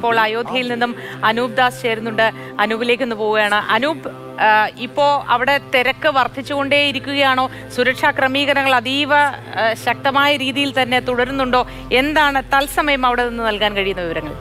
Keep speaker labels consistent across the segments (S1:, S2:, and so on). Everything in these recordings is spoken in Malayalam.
S1: ഇപ്പോൾ അയോധ്യയിൽ നിന്നും അനൂപ് ദാസ് ചേരുന്നുണ്ട് അനൂപിലേക്ക് ഒന്ന് പോവുകയാണ് അനൂപ് ആ, ഇപ്പോ അവിടെ തിരക്ക് വർദ്ധിച്ചുകൊണ്ടേയിരിക്കുകയാണോ സുരക്ഷാ ക്രമീകരണങ്ങൾ അതീവ ആ, ശക്തമായ രീതിയിൽ തന്നെ തുടരുന്നുണ്ടോ എന്താണ് തത്സമയം അവിടെ നിന്ന് നൽകാൻ കഴിയുന്ന വിവരങ്ങൾ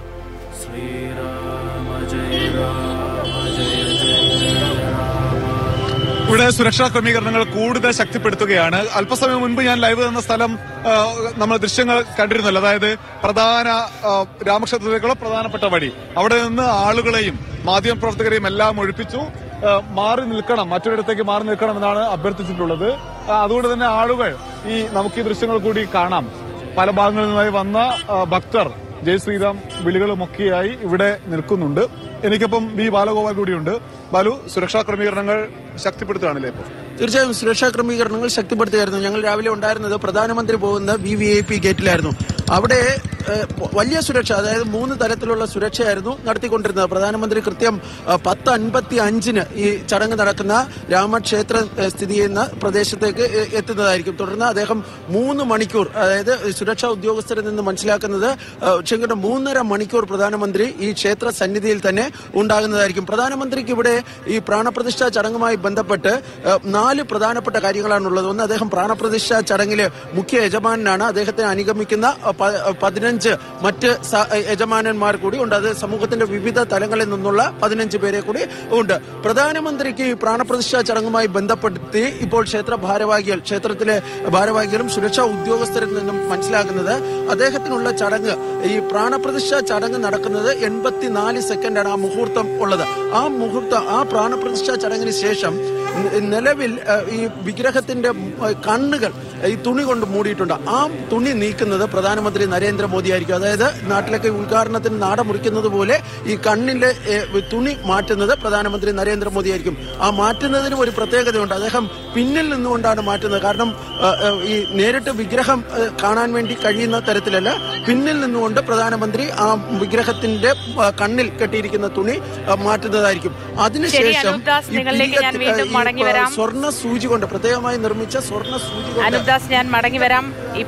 S2: ഇവിടെ സുരക്ഷാ ക്രമീകരണങ്ങൾ കൂടുതൽ ശക്തിപ്പെടുത്തുകയാണ് അല്പസമയം മുൻപ് ഞാൻ ലൈവ് എന്ന സ്ഥലം ആ, നമ്മൾ ദൃശ്യങ്ങൾ കണ്ടിരുന്നല്ലോ അതായത് പ്രധാന ആ, രാമക്ഷേത്രത്തിലേക്കുള്ള പ്രധാനപ്പെട്ട വഴി അവിടെ നിന്ന് ആളുകളെയും മാധ്യമപ്രവർത്തകരെയും എല്ലാം ഒഴിപ്പിച്ചു ആ, മാറി നിൽക്കണം മറ്റൊരിടത്തേക്ക് മാറി നിൽക്കണം എന്നാണ് അഭ്യർത്ഥിച്ചിട്ടുള്ളത് ആ, അതുകൊണ്ട് തന്നെ ആളുകൾ ഈ നമുക്ക് ഈ ദൃശ്യങ്ങൾ കൂടി കാണാം പല ഭാഗങ്ങളിൽ നിന്നായി വന്ന ആ, ഭക്തർ ജയ് ശ്രീറാം വിളികളുമൊക്കെയായി ഇവിടെ നിൽക്കുന്നുണ്ട് എനിക്കൊപ്പം വി ബാലഗോപാൽ കൂടിയുണ്ട് ബാലു സുരക്ഷാ ക്രമീകരണങ്ങൾ ശക്തിപ്പെടുത്തുകയാണല്ലേ ഇപ്പോൾ
S3: തീർച്ചയായും സുരക്ഷാ ക്രമീകരണങ്ങൾ ശക്തിപ്പെടുത്തുകയായിരുന്നു ഞങ്ങൾ രാവിലെ ഉണ്ടായിരുന്നത് പ്രധാനമന്ത്രി പോകുന്ന വി വി ഐ പി ഗേറ്റിലായിരുന്നു അവിടെ ഏഹ്, വലിയ സുരക്ഷ അതായത് മൂന്ന് തരത്തിലുള്ള സുരക്ഷയായിരുന്നു നടത്തിക്കൊണ്ടിരുന്നത് പ്രധാനമന്ത്രി കൃത്യം ഏഹ്, പത്ത് അൻപത്തി അഞ്ചിന് ഈ ചടങ്ങ് നടക്കുന്ന രാമക്ഷേത്രം ഏഹ്, സ്ഥിതി ചെയ്യുന്ന പ്രദേശത്തേക്ക് എ- എത്തുന്നതായിരിക്കും തുടർന്ന് അദ്ദേഹം മൂന്ന് മണിക്കൂർ അതായത് സുരക്ഷാ ഉദ്യോഗസ്ഥരിൽ നിന്ന് മനസ്സിലാക്കുന്നത് ഏഹ്, ക്ഷമിക്കട്ടെ മൂന്നര മണിക്കൂർ പ്രധാനമന്ത്രി ഈ ക്ഷേത്ര സന്നിധിയിൽ തന്നെ ഉണ്ടാകുന്നതായിരിക്കും പ്രധാനമന്ത്രിക്ക് ഇവിടെ ഈ പ്രാണപ്രതിഷ്ഠാ ചടങ്ങുമായി ബന്ധപ്പെട്ട് ഏഹ്, നാല് പ്രധാനപ്പെട്ട കാര്യങ്ങളാണുള്ളത് ഒന്ന് അദ്ദേഹം പ്രാണപ്രതിഷ്ഠാ ചടങ്ങിലെ മുഖ്യ യജമാനാണ് അദ്ദേഹത്തെ അനുഗമിക്കുന്ന ഏഹ്, പ- ഏഹ്, പതിനഞ്ച് മറ്റ് സ- ഏഹ്, യജമാനന്മാർ കൂടി ഉണ്ട് അത് സമൂഹത്തിന്റെ വിവിധ തലങ്ങളിൽ നിന്നുള്ള പതിനഞ്ച് പേരെ കൂടി ഉണ്ട് പ്രധാനമന്ത്രിക്ക് ഈ പ്രാണപ്രതിഷ്ഠാ ചടങ്ങുമായി ബന്ധപ്പെടുത്തി ഇപ്പോൾ ക്ഷേത്ര ഭാരവാഹികൾ ക്ഷേത്രത്തിലെ ഭാരവാഹികളും സുരക്ഷാ ഉദ്യോഗസ്ഥരിൽ നിന്നും മനസ്സിലാക്കുന്നത് അദ്ദേഹത്തിനുള്ള ചടങ്ങ് ഈ പ്രാണപ്രതിഷ്ഠാ ചടങ്ങ് നടക്കുന്നത് എൺപത്തിനാല് സെക്കൻഡാണ് ആ മുഹൂർത്തം ഉള്ളത് ആ മുഹൂർത്തം ആ പ്രാണപ്രതിഷ്ഠാ ചടങ്ങിന് ശേഷം ന- നിലവിൽ ഏഹ്, ഈ വിഗ്രഹത്തിന്റെ ഏഹ്, കണ്ണുകൾ ഈ തുണി കൊണ്ട് മൂടിയിട്ടുണ്ട് ആ തുണി നീക്കുന്നത് പ്രധാനമന്ത്രി നരേന്ദ്രമോദി ആയിരിക്കും അതായത് നാട്ടിലൊക്കെ ഉദ്ഘാടനത്തിന് നാട മുറിക്കുന്നത് പോലെ ഈ കണ്ണിന്റെ ഏഹ്, തുണി മാറ്റുന്നത് പ്രധാനമന്ത്രി നരേന്ദ്രമോദി ആയിരിക്കും ആ മാറ്റുന്നതിനും ഒരു പ്രത്യേകതയുണ്ട് അദ്ദേഹം പിന്നിൽ നിന്നുകൊണ്ടാണ് മാറ്റുന്നത് കാരണം ഏഹ്, ഏഹ്, ഈ നേരിട്ട് വിഗ്രഹം ഏഹ്, കാണാൻ വേണ്ടി കഴിയുന്ന തരത്തിലല്ല പിന്നിൽ നിന്നുകൊണ്ട് പ്രധാനമന്ത്രി ആ വിഗ്രഹത്തിന്റെ ഏഹ്, കണ്ണിൽ കെട്ടിയിരിക്കുന്ന തുണി ഏഹ്, മാറ്റുന്നതായിരിക്കും അതിനുശേഷം
S1: അനൂപ് ദാസ്,
S3: ഈ
S1: നിങ്ങളിലേക്ക് ഞാൻ
S3: പിരികത്ത്
S1: വീണ്ടും
S3: ഈ
S1: മടങ്ങി വരാം.
S3: സ്വർണ്ണ സൂചി കൊണ്ട് പ്രത്യേകമായി നിർമ്മിച്ച സ്വർണ്ണ സൂചി കൊണ്ട്
S1: അനുപ് ദാസ് ഞാൻ മടങ്ങി വരാം ഈ